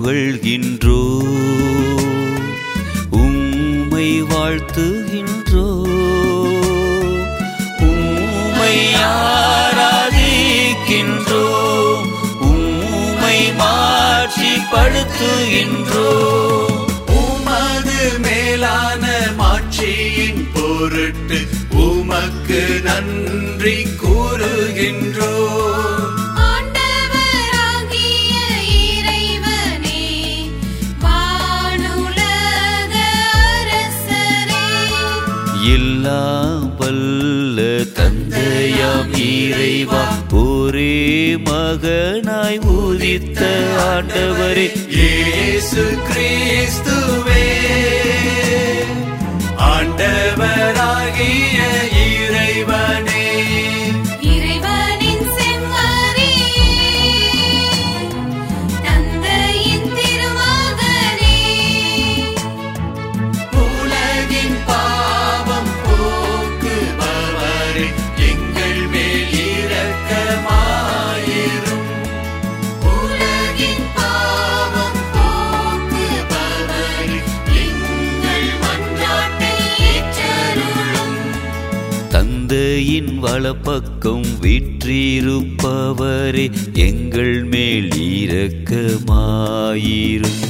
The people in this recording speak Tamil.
புகழ்கின்றோ உம்மை வாழ்த்துகின்றோ உம்மை ஆராதிக்கின்றோ உம்மை மாட்சிப்படுத்துகின்றோ உமது மேலான மாட்சியின் பொருட்டு உமக்கு நன்றி கூறுகின்றோ ஆண்டவராகிய இறைவனே வானுலக அரசரே எல்லாம் வல்ல தந்தையாம் இறைவா ஒரே மகனாய் உதித்த ஆண்டவரே இயேசு கிறிஸ்துவே ஆண்டவராகிய இறைவனே இறைவனின் செம்மறியே தந்தையின் திருமகனே உலகின் பாவம் போக்குபவரே எங்கள் மேல் இரக்கமாயிரும் உலகின் பாவம் போக்குபவரே எங்கள் மன்றாட்டை ஏற்றருளும் தந்தையின் வலப்பக்கம் வீற்றிருப்பவரே எங்கள் மேல் இரக்கமாயிரும்